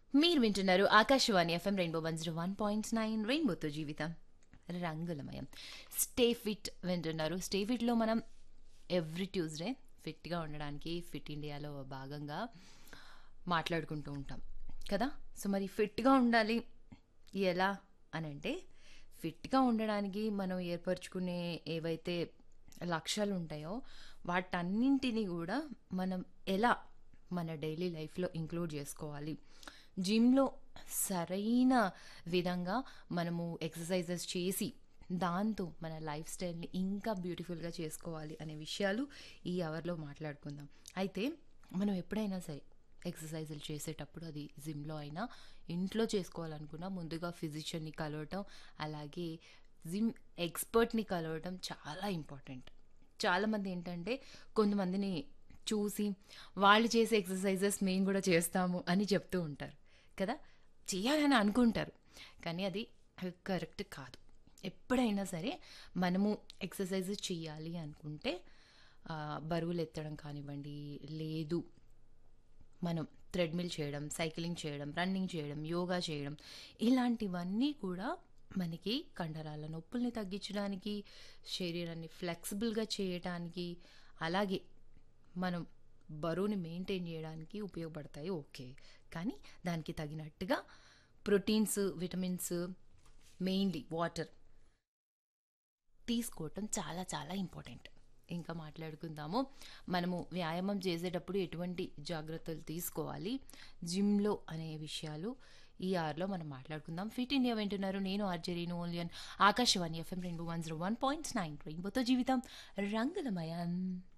మీరు వింటున్నారు Akashvani FM rainbow one zero one point nine రెయిన్బోతో జీవితం రంగులమయం స్టే ఫిట్ వింటున్నారు స్టే ఫిట్లో మనం ఎవ్రీ ట్యూస్డే ఫిట్గా ఉండడానికి ఫిట్ ఇండియాలో భాగంగా మాట్లాడుకుంటూ ఉంటాం కదా సో మరి ఫిట్గా ఉండాలి ఎలా అని అంటే ఫిట్గా ఉండడానికి మనం ఏర్పరచుకునే ఏవైతే లక్ష్యాలు ఉంటాయో వాటన్నింటినీ కూడా మనం ఎలా మన డైలీ లైఫ్లో ఇంక్లూడ్ చేసుకోవాలి జిమ్లో సరైన విధంగా మనము ఎక్సర్సైజెస్ చేసి దాంతో మన లైఫ్ స్టైల్ని ఇంకా బ్యూటిఫుల్గా చేసుకోవాలి అనే విషయాలు ఈ అవర్లో మాట్లాడుకుందాం అయితే మనం ఎప్పుడైనా సరే ఎక్సర్సైజులు చేసేటప్పుడు అది జిమ్లో అయినా ఇంట్లో చేసుకోవాలనుకున్నా ముందుగా ఫిజిషియన్ని కలవటం అలాగే జిమ్ ఎక్స్పర్ట్ని కలవటం చాలా ఇంపార్టెంట్ చాలామంది ఏంటంటే కొంతమందిని చూసి వాళ్ళు చేసే ఎక్సర్సైజెస్ మేము కూడా చేస్తాము అని చెప్తూ ఉంటారు కదా చేయాలని అనుకుంటారు కానీ అది కరెక్ట్ కాదు ఎప్పుడైనా సరే మనము ఎక్సర్సైజెస్ చేయాలి అనుకుంటే ఆ, బరువులు ఎత్తడం కానివ్వండి లేదు మనం థ్రెడ్మిల్ చేయడం సైక్లింగ్ చేయడం రన్నింగ్ చేయడం యోగా చేయడం ఇలాంటివన్నీ కూడా మనకి కండరాల నొప్పుల్ని తగ్గించడానికి శరీరాన్ని ఫ్లెక్సిబుల్గా చేయడానికి అలాగే మనం బరువుని మెయింటైన్ చేయడానికి ఉపయోగపడతాయి ఓకే కానీ దానికి తగినట్టుగా ప్రోటీన్స్ విటమిన్స్ మెయిన్లీ వాటర్ తీసుకోవటం చాలా చాలా ఇంపార్టెంట్ ఇంకా మాట్లాడుకుందాము మనము వ్యాయామం చేసేటప్పుడు ఎటువంటి జాగ్రత్తలు తీసుకోవాలి జిమ్లో అనే విషయాలు ఈ ఆర్లో మనం మాట్లాడుకుందాం ఫిట్ ఇండియా వింటున్నారు నేను ఆర్జరీను ఓలియన్ ఆకాశవాణి ఎఫ్ఎం రెండు one zero one point nine రెయిన్బోతో జీవితం రంగులమయం